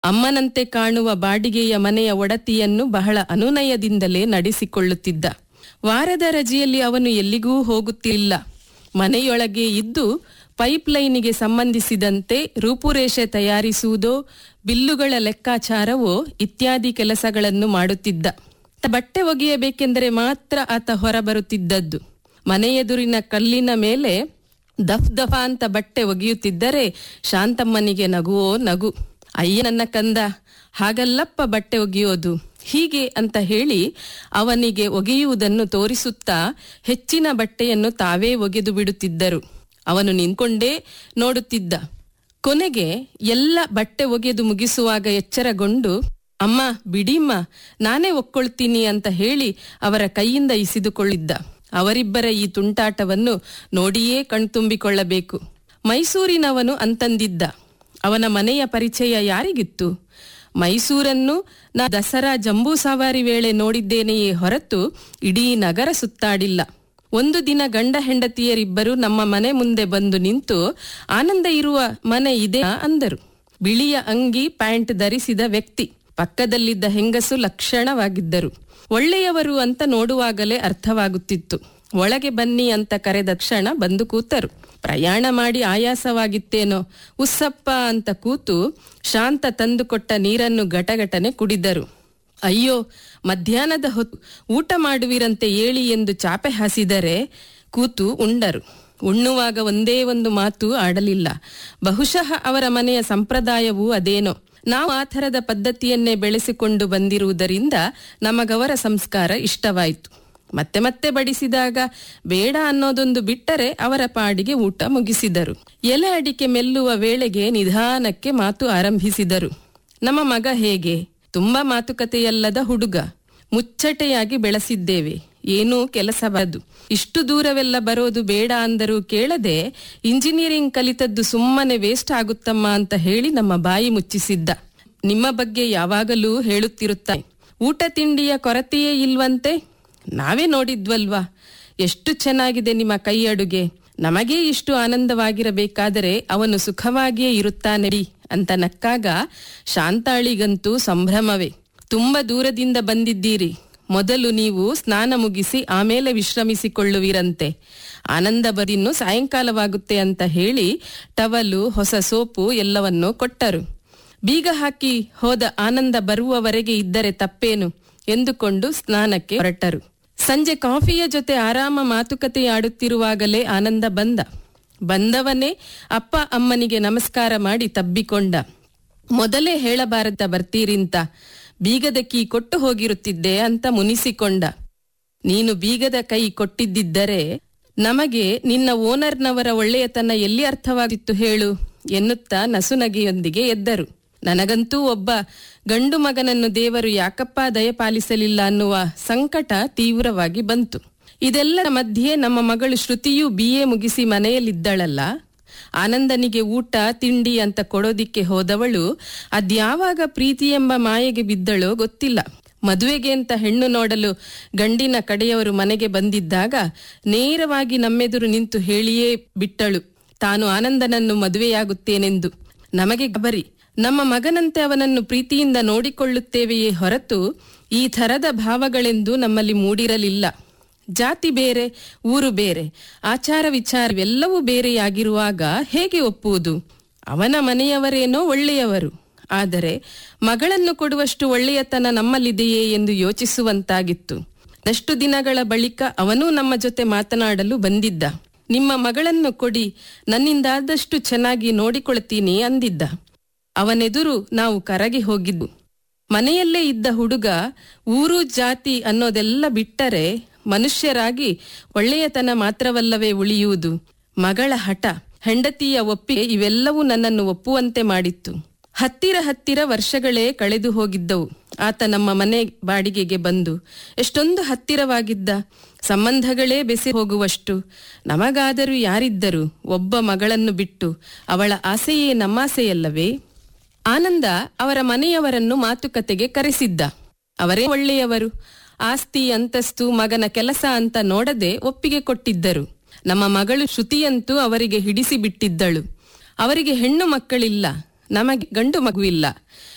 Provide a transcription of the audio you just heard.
ಅಮ್ಮನಂತೆ ಕಾಣುವ ಬಾಡಿಗೆಯ ಮನೆಯ ಒಡತಿಯನ್ನು ಬಹಳ ಅನುನಯದಿಂದಲೇ ನಡೆಸಿಕೊಳ್ಳುತ್ತಿದ್ದ ವಾರದ ರಜೆಯಲ್ಲಿ ಅವನು ಎಲ್ಲಿಗೂ ಹೋಗುತ್ತಿಲ್ಲ ಮನೆಯೊಳಗೆ ಇದ್ದು ಪೈಪ್ಲೈನಿಗೆ ಸಂಬಂಧಿಸಿದಂತೆ ರೂಪುರೇಷೆ ತಯಾರಿಸುವುದೋ ಬಿಲ್ಲುಗಳ ಲೆಕ್ಕಾಚಾರವೋ ಇತ್ಯಾದಿ ಕೆಲಸಗಳನ್ನು ಮಾಡುತ್ತಿದ್ದ ಬಟ್ಟೆ ಒಗೆಯಬೇಕೆಂದರೆ ಮಾತ್ರ ಆತ ಹೊರಬರುತ್ತಿದ್ದದ್ದು ಮನೆಯೆದುರಿನ ಕಲ್ಲಿನ ಮೇಲೆ ದಫ್ ದಫ ಅಂತ ಬಟ್ಟೆ ಒಗೆಯುತ್ತಿದ್ದರೆ ಶಾಂತಮ್ಮನಿಗೆ ನಗುವೋ ನಗು ಅಯ್ಯ ನನ್ನ ಕಂದ ಹಾಗಲ್ಲಪ್ಪ ಬಟ್ಟೆ ಒಗೆಯೋದು ಹೀಗೆ ಅಂತ ಹೇಳಿ ಅವನಿಗೆ ಒಗೆಯುವುದನ್ನು ತೋರಿಸುತ್ತಾ ಹೆಚ್ಚಿನ ಬಟ್ಟೆಯನ್ನು ತಾವೇ ಒಗೆದು ಬಿಡುತ್ತಿದ್ದರು ಅವನು ನಿಂತ್ಕೊಂಡೇ ನೋಡುತ್ತಿದ್ದ ಕೊನೆಗೆ ಎಲ್ಲ ಬಟ್ಟೆ ಒಗೆದು ಮುಗಿಸುವಾಗ ಎಚ್ಚರಗೊಂಡು ಅಮ್ಮ ಬಿಡಿಮ್ಮ ನಾನೇ ಒಕ್ಕೊಳ್ತೀನಿ ಅಂತ ಹೇಳಿ ಅವರ ಕೈಯಿಂದ ಇಸಿದುಕೊಳ್ಳಿದ್ದ ಅವರಿಬ್ಬರ ಈ ತುಂಟಾಟವನ್ನು ನೋಡಿಯೇ ಕಣ್ತುಂಬಿಕೊಳ್ಳಬೇಕು ಮೈಸೂರಿನವನು ಅಂತಂದಿದ್ದ ಅವನ ಮನೆಯ ಪರಿಚಯ ಯಾರಿಗಿತ್ತು ಮೈಸೂರನ್ನು ನಾ ದಸರಾ ಜಂಬೂ ಸವಾರಿ ವೇಳೆ ನೋಡಿದ್ದೇನೆಯೇ ಹೊರತು ಇಡೀ ನಗರ ಸುತ್ತಾಡಿಲ್ಲ ಒಂದು ದಿನ ಗಂಡ ಹೆಂಡತಿಯರಿಬ್ಬರು ನಮ್ಮ ಮನೆ ಮುಂದೆ ಬಂದು ನಿಂತು ಆನಂದ ಇರುವ ಮನೆ ಇದೆ ಅಂದರು ಬಿಳಿಯ ಅಂಗಿ ಪ್ಯಾಂಟ್ ಧರಿಸಿದ ವ್ಯಕ್ತಿ ಪಕ್ಕದಲ್ಲಿದ್ದ ಹೆಂಗಸು ಲಕ್ಷಣವಾಗಿದ್ದರು ಒಳ್ಳೆಯವರು ಅಂತ ನೋಡುವಾಗಲೇ ಅರ್ಥವಾಗುತ್ತಿತ್ತು ಒಳಗೆ ಬನ್ನಿ ಅಂತ ಕರೆದ ಕ್ಷಣ ಬಂದು ಕೂತರು ಪ್ರಯಾಣ ಮಾಡಿ ಆಯಾಸವಾಗಿತ್ತೇನೋ ಉಸ್ಸಪ್ಪ ಅಂತ ಕೂತು ಶಾಂತ ತಂದುಕೊಟ್ಟ ನೀರನ್ನು ಘಟಘಟನೆ ಕುಡಿದರು ಅಯ್ಯೋ ಮಧ್ಯಾಹ್ನದ ಹೊತ್ತು ಊಟ ಮಾಡುವಿರಂತೆ ಏಳಿ ಎಂದು ಚಾಪೆ ಹಾಸಿದರೆ ಕೂತು ಉಂಡರು ಉಣ್ಣುವಾಗ ಒಂದೇ ಒಂದು ಮಾತು ಆಡಲಿಲ್ಲ ಬಹುಶಃ ಅವರ ಮನೆಯ ಸಂಪ್ರದಾಯವೂ ಅದೇನೋ ನಾವು ಆ ಥರದ ಪದ್ಧತಿಯನ್ನೇ ಬೆಳೆಸಿಕೊಂಡು ಬಂದಿರುವುದರಿಂದ ನಮಗವರ ಸಂಸ್ಕಾರ ಇಷ್ಟವಾಯಿತು ಮತ್ತೆ ಮತ್ತೆ ಬಡಿಸಿದಾಗ ಬೇಡ ಅನ್ನೋದೊಂದು ಬಿಟ್ಟರೆ ಅವರ ಪಾಡಿಗೆ ಊಟ ಮುಗಿಸಿದರು ಎಲೆ ಅಡಿಕೆ ಮೆಲ್ಲುವ ವೇಳೆಗೆ ನಿಧಾನಕ್ಕೆ ಮಾತು ಆರಂಭಿಸಿದರು ನಮ್ಮ ಮಗ ಹೇಗೆ ತುಂಬಾ ಮಾತುಕತೆಯಲ್ಲದ ಹುಡುಗ ಮುಚ್ಚಟೆಯಾಗಿ ಬೆಳೆಸಿದ್ದೇವೆ ಏನೂ ಕೆಲಸಬಾರದು ಇಷ್ಟು ದೂರವೆಲ್ಲ ಬರೋದು ಬೇಡ ಅಂದರೂ ಕೇಳದೆ ಇಂಜಿನಿಯರಿಂಗ್ ಕಲಿತದ್ದು ಸುಮ್ಮನೆ ವೇಸ್ಟ್ ಆಗುತ್ತಮ್ಮ ಅಂತ ಹೇಳಿ ನಮ್ಮ ಬಾಯಿ ಮುಚ್ಚಿಸಿದ್ದ ನಿಮ್ಮ ಬಗ್ಗೆ ಯಾವಾಗಲೂ ಹೇಳುತ್ತಿರುತ್ತಾನೆ ಊಟ ತಿಂಡಿಯ ಕೊರತೆಯೇ ಇಲ್ವಂತೆ ನಾವೇ ನೋಡಿದ್ವಲ್ವಾ ಎಷ್ಟು ಚೆನ್ನಾಗಿದೆ ನಿಮ್ಮ ಕೈ ಅಡುಗೆ ನಮಗೇ ಇಷ್ಟು ಆನಂದವಾಗಿರಬೇಕಾದರೆ ಅವನು ಸುಖವಾಗಿಯೇ ಇರುತ್ತಾನೆಡಿ ಅಂತ ನಕ್ಕಾಗ ಶಾಂತಾಳಿಗಂತೂ ಸಂಭ್ರಮವೇ ತುಂಬ ದೂರದಿಂದ ಬಂದಿದ್ದೀರಿ ಮೊದಲು ನೀವು ಸ್ನಾನ ಮುಗಿಸಿ ಆಮೇಲೆ ವಿಶ್ರಮಿಸಿಕೊಳ್ಳುವಿರಂತೆ ಆನಂದ ಬದಿನ್ನು ಸಾಯಂಕಾಲವಾಗುತ್ತೆ ಅಂತ ಹೇಳಿ ಟವಲು ಹೊಸ ಸೋಪು ಎಲ್ಲವನ್ನೂ ಕೊಟ್ಟರು ಬೀಗ ಹಾಕಿ ಹೋದ ಆನಂದ ಬರುವವರೆಗೆ ಇದ್ದರೆ ತಪ್ಪೇನು ಎಂದುಕೊಂಡು ಸ್ನಾನಕ್ಕೆ ಹೊರಟರು ಸಂಜೆ ಕಾಫಿಯ ಜೊತೆ ಆರಾಮ ಮಾತುಕತೆಯಾಡುತ್ತಿರುವಾಗಲೇ ಆನಂದ ಬಂದ ಬಂದವನೇ ಅಪ್ಪ ಅಮ್ಮನಿಗೆ ನಮಸ್ಕಾರ ಮಾಡಿ ತಬ್ಬಿಕೊಂಡ ಮೊದಲೇ ಹೇಳಬಾರದ ಬರ್ತೀರಿಂತ ಬೀಗದ ಕೀ ಕೊಟ್ಟು ಹೋಗಿರುತ್ತಿದ್ದೆ ಅಂತ ಮುನಿಸಿಕೊಂಡ ನೀನು ಬೀಗದ ಕೈ ಕೊಟ್ಟಿದ್ದರೆ ನಮಗೆ ನಿನ್ನ ಓನರ್ನವರ ಒಳ್ಳೆಯತನ ಎಲ್ಲಿ ಅರ್ಥವಾಗಿತ್ತು ಹೇಳು ಎನ್ನುತ್ತಾ ನಸುನಗೆಯೊಂದಿಗೆ ಎದ್ದರು ನನಗಂತೂ ಒಬ್ಬ ಗಂಡು ಮಗನನ್ನು ದೇವರು ಯಾಕಪ್ಪ ದಯಪಾಲಿಸಲಿಲ್ಲ ಅನ್ನುವ ಸಂಕಟ ತೀವ್ರವಾಗಿ ಬಂತು ಇದೆಲ್ಲರ ಮಧ್ಯೆ ನಮ್ಮ ಮಗಳು ಶ್ರುತಿಯು ಬಿ ಎ ಮುಗಿಸಿ ಮನೆಯಲ್ಲಿದ್ದಳಲ್ಲ ಆನಂದನಿಗೆ ಊಟ ತಿಂಡಿ ಅಂತ ಕೊಡೋದಿಕ್ಕೆ ಹೋದವಳು ಅದ್ಯಾವಾಗ ಪ್ರೀತಿ ಎಂಬ ಮಾಯೆಗೆ ಬಿದ್ದಳೋ ಗೊತ್ತಿಲ್ಲ ಮದುವೆಗೆ ಅಂತ ಹೆಣ್ಣು ನೋಡಲು ಗಂಡಿನ ಕಡೆಯವರು ಮನೆಗೆ ಬಂದಿದ್ದಾಗ ನೇರವಾಗಿ ನಮ್ಮೆದುರು ನಿಂತು ಹೇಳಿಯೇ ಬಿಟ್ಟಳು ತಾನು ಆನಂದನನ್ನು ಮದುವೆಯಾಗುತ್ತೇನೆಂದು ನಮಗೆ ಗಬರಿ ನಮ್ಮ ಮಗನಂತೆ ಅವನನ್ನು ಪ್ರೀತಿಯಿಂದ ನೋಡಿಕೊಳ್ಳುತ್ತೇವೆಯೇ ಹೊರತು ಈ ಥರದ ಭಾವಗಳೆಂದು ನಮ್ಮಲ್ಲಿ ಮೂಡಿರಲಿಲ್ಲ ಜಾತಿ ಬೇರೆ ಊರು ಬೇರೆ ಆಚಾರ ವಿಚಾರವೆಲ್ಲವೂ ಬೇರೆಯಾಗಿರುವಾಗ ಹೇಗೆ ಒಪ್ಪುವುದು ಅವನ ಮನೆಯವರೇನೋ ಒಳ್ಳೆಯವರು ಆದರೆ ಮಗಳನ್ನು ಕೊಡುವಷ್ಟು ಒಳ್ಳೆಯತನ ನಮ್ಮಲ್ಲಿದೆಯೇ ಎಂದು ಯೋಚಿಸುವಂತಾಗಿತ್ತು ಅಷ್ಟು ದಿನಗಳ ಬಳಿಕ ಅವನೂ ನಮ್ಮ ಜೊತೆ ಮಾತನಾಡಲು ಬಂದಿದ್ದ ನಿಮ್ಮ ಮಗಳನ್ನು ಕೊಡಿ ನನ್ನಿಂದಾದಷ್ಟು ಚೆನ್ನಾಗಿ ನೋಡಿಕೊಳ್ತೀನಿ ಅಂದಿದ್ದ ಅವನೆದುರು ನಾವು ಕರಗಿ ಹೋಗಿದ್ದು ಮನೆಯಲ್ಲೇ ಇದ್ದ ಹುಡುಗ ಊರು ಜಾತಿ ಅನ್ನೋದೆಲ್ಲ ಬಿಟ್ಟರೆ ಮನುಷ್ಯರಾಗಿ ಒಳ್ಳೆಯತನ ಮಾತ್ರವಲ್ಲವೇ ಉಳಿಯುವುದು ಮಗಳ ಹಠ ಹೆಂಡತಿಯ ಒಪ್ಪಿಗೆ ಇವೆಲ್ಲವೂ ನನ್ನನ್ನು ಒಪ್ಪುವಂತೆ ಮಾಡಿತ್ತು ಹತ್ತಿರ ಹತ್ತಿರ ವರ್ಷಗಳೇ ಕಳೆದು ಹೋಗಿದ್ದವು ಆತ ನಮ್ಮ ಮನೆ ಬಾಡಿಗೆಗೆ ಬಂದು ಎಷ್ಟೊಂದು ಹತ್ತಿರವಾಗಿದ್ದ ಸಂಬಂಧಗಳೇ ಬೆಸಿ ಹೋಗುವಷ್ಟು ನಮಗಾದರೂ ಯಾರಿದ್ದರು ಒಬ್ಬ ಮಗಳನ್ನು ಬಿಟ್ಟು ಅವಳ ಆಸೆಯೇ ನಮ್ಮಾಸೆಯಲ್ಲವೇ ಆನಂದ ಅವರ ಮನೆಯವರನ್ನು ಮಾತುಕತೆಗೆ ಕರೆಸಿದ್ದ ಅವರೇ ಒಳ್ಳೆಯವರು ಆಸ್ತಿ ಅಂತಸ್ತು ಮಗನ ಕೆಲಸ ಅಂತ ನೋಡದೆ ಒಪ್ಪಿಗೆ ಕೊಟ್ಟಿದ್ದರು ನಮ್ಮ ಮಗಳು ಶ್ರುತಿಯಂತೂ ಅವರಿಗೆ ಹಿಡಿಸಿ ಬಿಟ್ಟಿದ್ದಳು ಅವರಿಗೆ ಹೆಣ್ಣು ಮಕ್ಕಳಿಲ್ಲ ನಮಗೆ ಗಂಡು ಮಗುವಿಲ್ಲ